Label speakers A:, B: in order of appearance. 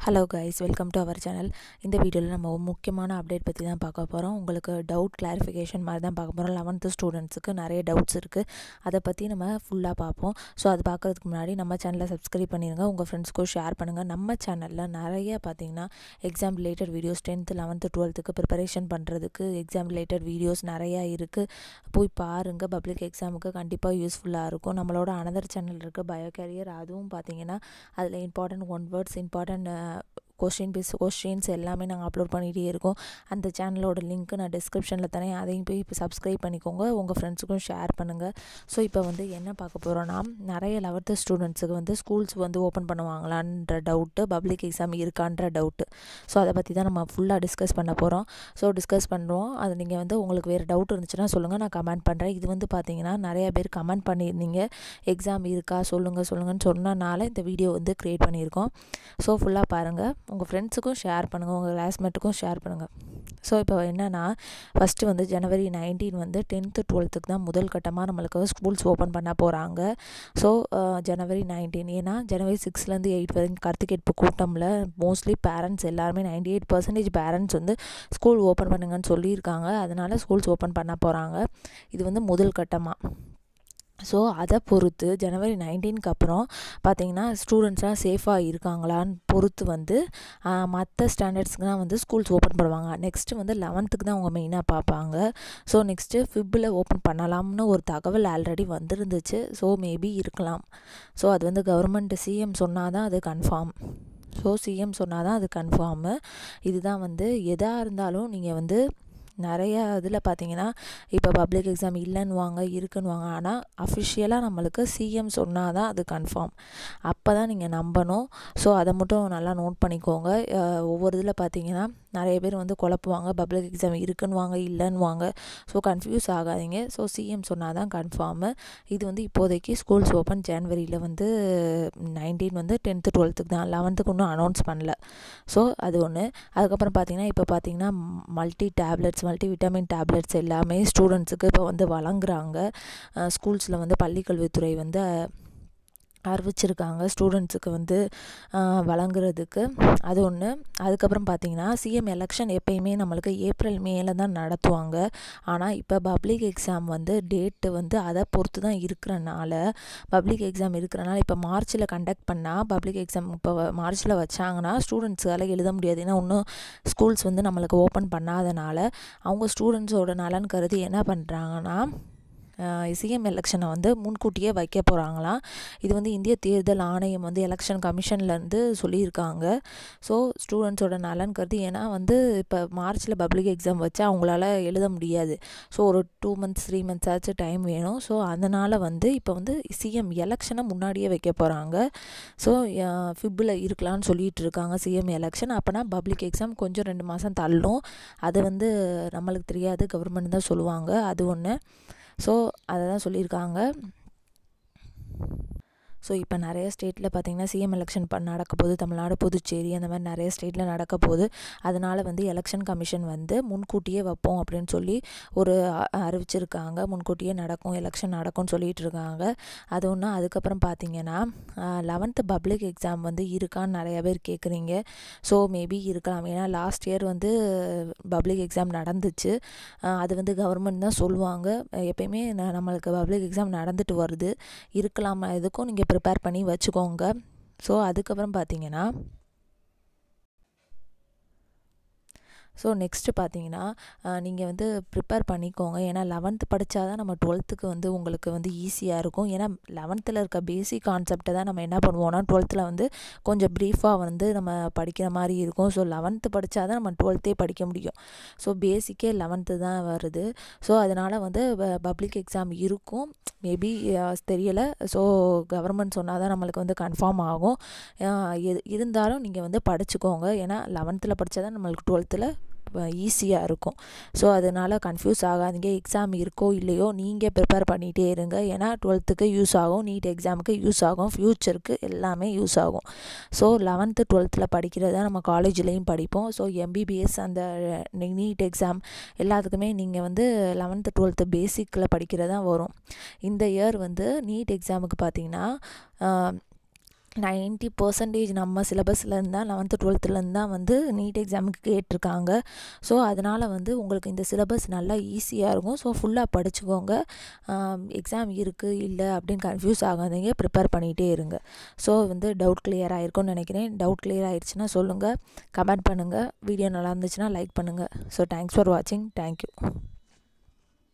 A: hello guys welcome to our channel இந்த வீடியோவில் நம்ம ஒரு முக்கியமான அப்டேட் பற்றி தான் பார்க்க போகிறோம் உங்களுக்கு டவுட் கிளாரிஃபிகேஷன் மாதிரி தான் பார்க்க போகிறோம் லெவன்த்து ஸ்டூடெண்ட்ஸுக்கு நிறைய டவுட்ஸ் இருக்குது அதை பற்றி நம்ம ஃபுல்லாக பார்ப்போம் ஸோ அது பார்க்குறதுக்கு முன்னாடி நம்ம சேனலை சப்ஸ்கிரைப் பண்ணிடுங்க உங்கள் ஃப்ரெண்ட்ஸ்க்கும் ஷேர் பண்ணுங்கள் நம்ம சேனலில் நிறைய பார்த்தீங்கன்னா exam related videos tenth eleventh டுவெல்த்துக்கு ப்ரிப்பரேஷன் பண்ணுறதுக்கு எக்ஸாம் ரிலேட்டட் வீடியோஸ் நிறையா இருக்குது போய் பாருங்கள் பப்ளிக் எக்ஸாமுக்கு கண்டிப்பாக யூஸ்ஃபுல்லாக இருக்கும் நம்மளோட அனதர் சேனல் இருக்குது பயோ கேரியர் அதுவும் பார்த்தீங்கன்னா அதில் important one words important question base questions எல்லாமே நாங்கள் அப்லோட் பண்ணிகிட்டே இருக்கோம் அந்த சேனலோட லிங்க்கு நான் டிஸ்கிரிப்ஷனில் தரேன் அதையும் போய் இப்போ சப்ஸ்கிரைப் பண்ணிக்கோங்க உங்கள் ஃப்ரெண்ட்ஸுக்கும் ஷேர் பண்ணுங்கள் ஸோ இப்போ வந்து என்ன பார்க்க போகிறோன்னா நிறைய லெவன்த்து ஸ்டூடெண்ட்ஸுக்கு வந்து ஸ்கூல்ஸ் வந்து ஓப்பன் பண்ணுவாங்களான்ற டவுட்டு பப்ளிக் எக்ஸாம் இருக்கான்ற டவுட்டு ஸோ அதை பற்றி தான் நம்ம ஃபுல்லாக டிஸ்கஸ் பண்ண போகிறோம் ஸோ டிஸ்கஸ் பண்ணுறோம் அது நீங்கள் வந்து உங்களுக்கு வேறு டவுட் இருந்துச்சுன்னா சொல்லுங்கள் நான் கமெண்ட் பண்ணுறேன் இது வந்து பார்த்தீங்கன்னா நிறைய பேர் கமெண்ட் பண்ணியிருந்தீங்க எக்ஸாம் இருக்கா சொல்லுங்கள் சொல்லுங்கன்னு சொன்னனால இந்த வீடியோ வந்து க்ரியேட் பண்ணியிருக்கோம் ஸோ ஃபுல்லாக பாருங்கள் உங்கள் ஃப்ரெண்ட்ஸுக்கும் ஷேர் பண்ணுங்கள் உங்கள் கிளாஸ்மேட்டுக்கும் ஷேர் பண்ணுங்கள் ஸோ இப்போ என்னென்னா ஃபஸ்ட்டு வந்து ஜனவரி நைன்டீன் வந்து டென்த்து டுவெல்த்துக்கு தான் முதல் கட்டமாக நம்மளுக்கு ஸ்கூல்ஸ் ஓப்பன் பண்ண போகிறாங்க ஸோ ஜனவரி நைன்டீன் ஏன்னா ஜனவரி சிக்ஸ்லேருந்து எயிட் வரைக்கும் கார்த்திகேட்பு கூட்டமில் மோஸ்ட்லி பேரண்ட்ஸ் எல்லாருமே நைன்டி எயிட் பர்சன்டேஜ் பேரண்ட்ஸ் வந்து ஸ்கூல் ஓப்பன் பண்ணுங்கன்னு சொல்லியிருக்காங்க அதனால் ஸ்கூல்ஸ் ஓப்பன் பண்ண போகிறாங்க இது வந்து முதல் கட்டமாக ஸோ அதை பொறுத்து ஜனவரி நைன்டீனுக்கு அப்புறம் பார்த்திங்கன்னா ஸ்டூடெண்ட்ஸ்லாம் சேஃபாக இருக்காங்களான்னு பொறுத்து வந்து மற்ற ஸ்டாண்டர்ட்ஸ்க்கு தான் வந்து ஸ்கூல்ஸ் ஓப்பன் பண்ணுவாங்க நெக்ஸ்ட்டு வந்து லெவன்த்துக்கு தான் அவங்க மெயினாக பார்ப்பாங்க ஸோ நெக்ஸ்ட்டு ஃபிப்பில் ஓப்பன் பண்ணலாம்னு ஒரு தகவல் ஆல்ரெடி வந்துருந்துச்சு ஸோ மேபி இருக்கலாம் ஸோ அது வந்து கவர்மெண்ட் சிஎம் சொன்னால் தான் அது கன்ஃபார்ம் ஸோ சிஎம் சொன்னால் தான் அது கன்ஃபார்மு இதுதான் வந்து எதாக இருந்தாலும் நீங்கள் வந்து நிறைய இதில் பார்த்தீங்கன்னா இப்போ பப்ளிக் எக்ஸாம் இல்லைன்னுவாங்க இருக்குன்னுவாங்க ஆனால் அஃபிஷியலாக நம்மளுக்கு சிஎம் சொன்னால் தான் அது கன்ஃபார்ம் அப்போ தான் நீங்கள் நம்பணும் ஸோ அதை மட்டும் நல்லா நோட் பண்ணிக்கோங்க ஒவ்வொரு இதில் பார்த்தீங்கன்னா நிறைய பேர் வந்து குழப்புவாங்க பப்ளிக் எக்ஸாம் இருக்குன்னுவாங்க இல்லைன்னுவாங்க ஸோ கன்ஃபியூஸ் ஆகாதீங்க ஸோ சிஎம் சொன்னால் தான் கன்ஃபார்மு இது வந்து இப்போதைக்கு ஸ்கூல்ஸ் ஓப்பன் ஜான்வரியில் வந்து நைன்டீன் வந்து டென்த்து டுவெல்த்துக்கு தான் லெவன்த்துக்கு இன்னும் அனௌன்ஸ் பண்ணல ஸோ அது ஒன்று அதுக்கப்புறம் பார்த்தீங்கன்னா இப்போ பார்த்தீங்கன்னா multi tablets multi vitamin tablets எல்லாமே ஸ்டூடெண்ட்ஸுக்கு இப்போ வந்து வழங்குறாங்க ஸ்கூல்ஸில் வந்து பள்ளிக்கல்வித்துறை வந்து அறிவிச்சிருக்காங்க ஸ்டூடெண்ட்ஸுக்கு வந்து வழங்குறதுக்கு அது ஒன்று அதுக்கப்புறம் பார்த்திங்கன்னா சிஎம் எலெக்ஷன் எப்பயுமே நம்மளுக்கு ஏப்ரல் மேல தான் நடத்துவாங்க ஆனால் இப்போ பப்ளிக் எக்ஸாம் வந்து டேட்டு வந்து அதை பொறுத்து தான் இருக்கிறனால பப்ளிக் எக்ஸாம் இருக்கிறனால இப்போ மார்ச்சில் கண்டக்ட் பண்ணால் பப்ளிக் எக்ஸாம் இப்போ மார்ச்சில் வச்சாங்கன்னா ஸ்டூடெண்ட்ஸால் எழுத முடியாது ஏன்னா இன்னும் ஸ்கூல்ஸ் வந்து நம்மளுக்கு ஓப்பன் பண்ணாதனால அவங்க ஸ்டூடெண்ட்ஸோட நலன் கருதி என்ன பண்ணுறாங்கன்னா சிஎம் எலெக்ஷனை வந்து முன்கூட்டியே வைக்க போகிறாங்களாம் இது வந்து இந்திய தேர்தல் ஆணையம் வந்து எலெக்ஷன் கமிஷன்லேருந்து சொல்லியிருக்காங்க ஸோ ஸ்டூடெண்ட்ஸோட நலன் கருதி ஏன்னா வந்து இப்போ மார்ச்சில் பப்ளிக் எக்ஸாம் வச்சா அவங்களால எழுத முடியாது ஸோ ஒரு டூ மந்த்ஸ் த்ரீ மந்த்ஸ் ஆச்சு டைம் வேணும் ஸோ அதனால் வந்து இப்போ வந்து சிஎம் எலெக்ஷனை முன்னாடியே வைக்க போகிறாங்க ஸோ ஃபிப்பில் இருக்கலாம்னு சொல்லிட்டு இருக்காங்க சிஎம் எலெக்ஷன் அப்போனா பப்ளிக் எக்ஸாம் கொஞ்சம் ரெண்டு மாதம் தள்ளும் அது வந்து நம்மளுக்கு தெரியாது கவர்மெண்ட் தான் சொல்லுவாங்க அது ஒன்று ஸோ அதை தான் சொல்லியிருக்காங்க ஸோ இப்போ நிறைய ஸ்டேட்டில் பார்த்திங்கன்னா சிஎம் எலெக்ஷன் ப நடக்க போகுது தமிழ்நாடு புதுச்சேரி அந்த மாதிரி நிறைய ஸ்டேட்டில் நடக்க போகுது அதனால் வந்து எலெக்ஷன் கமிஷன் வந்து முன்கூட்டியே வைப்போம் அப்படின்னு சொல்லி ஒரு அறிவிச்சிருக்காங்க முன்கூட்டியே நடக்கும் எலெக்ஷன் நடக்கும்னு சொல்லிகிட்டு இருக்காங்க அது ஒன்று அதுக்கப்புறம் பார்த்திங்கன்னா லெவன்த்து பப்ளிக் எக்ஸாம் வந்து இருக்கான்னு நிறைய பேர் கேட்குறீங்க ஸோ மேபி இருக்கலாம் ஏன்னா லாஸ்ட் இயர் வந்து பப்ளிக் எக்ஸாம் நடந்துச்சு அது வந்து கவர்மெண்ட் தான் சொல்லுவாங்க எப்பயுமே நம்மளுக்கு பப்ளிக் எக்ஸாம் நடந்துட்டு வருது இருக்கலாம் எதுக்கும் நீங்கள் ப்ரிப்பேர் பண்ணி வச்சுக்கோங்க ஸோ அதுக்கப்புறம் பார்த்தீங்கன்னா ஸோ நெக்ஸ்ட்டு பார்த்தீங்கன்னா நீங்கள் வந்து ப்ரிப்பேர் பண்ணிக்கோங்க ஏன்னா லெவன்த்து படித்தா தான் நம்ம டுவெல்த்துக்கு வந்து உங்களுக்கு வந்து ஈஸியாக இருக்கும் ஏன்னா லெவன்த்தில் இருக்க பேசிக் கான்செப்டை தான் நம்ம என்ன பண்ணுவோம்னா டுவெல்த்தில் வந்து கொஞ்சம் ப்ரீஃபாக வந்து நம்ம படிக்கிற மாதிரி இருக்கும் ஸோ லெவன்த்து படித்தா தான் நம்ம டுவெல்த்தே படிக்க முடியும் ஸோ பேசிக்கே லெவன்த்து தான் வருது ஸோ அதனால் வந்து பப்ளிக் எக்ஸாம் இருக்கும் மேபி தெரியலை ஸோ கவர்மெண்ட் சொன்னால் தான் நம்மளுக்கு வந்து கன்ஃபார்ம் ஆகும் இருந்தாலும் நீங்கள் வந்து படிச்சுக்கோங்க ஏன்னா லெவன்த்தில் படித்தா தான் நம்மளுக்கு டுவெல்த்தில் ஈஸியாக இருக்கும் ஸோ அதனால் கன்ஃபியூஸ் ஆகாதீங்க எக்ஸாம் இருக்கோ இல்லையோ நீங்கள் ப்ரிப்பேர் பண்ணிகிட்டே இருங்க ஏன்னா டுவெல்த்துக்கு யூஸ் ஆகும் நீட் எக்ஸாமுக்கு யூஸ் ஆகும் ஃப்யூச்சருக்கு எல்லாமே யூஸ் ஆகும் ஸோ லெவன்த்து டுவெல்த்தில் படிக்கிறத நம்ம காலேஜ்லேயும் படிப்போம் ஸோ எம்பிபிஎஸ் அந்த நீட் எக்ஸாம் எல்லாத்துக்குமே நீங்கள் வந்து லெவன்த்து டுவெல்த்து பேசிக்கில் படிக்கிறதா வரும் இந்த இயர் வந்து நீட் எக்ஸாமுக்கு பார்த்தீங்கன்னா நைன்ட்டி பர்சன்டேஜ் நம்ம சிலபஸ்லேருந்து தான் லெவன்த்து டுவெல்த்துலேருந்து தான் வந்து நீட் எக்ஸாமுக்கு கேட்டிருக்காங்க ஸோ அதனால் வந்து உங்களுக்கு இந்த சிலபஸ் நல்லா ஈஸியாக இருக்கும் ஸோ ஃபுல்லாக படிச்சுக்கோங்க எக்ஸாம் இருக்குது இல்லை அப்படின்னு கன்ஃபியூஸ் ஆகாதீங்க ப்ரிப்பேர் பண்ணிகிட்டே இருங்க ஸோ வந்து டவுட் கிளியர் ஆகிருக்கும்னு நினைக்கிறேன் டவுட் கிளியர் ஆகிடுச்சுன்னா சொல்லுங்கள் கமெண்ட் பண்ணுங்கள் வீடியோ நல்லா இருந்துச்சுன்னா லைக் பண்ணுங்கள் ஸோ தேங்க்ஸ் ஃபார் வாட்சிங் தேங்க்யூ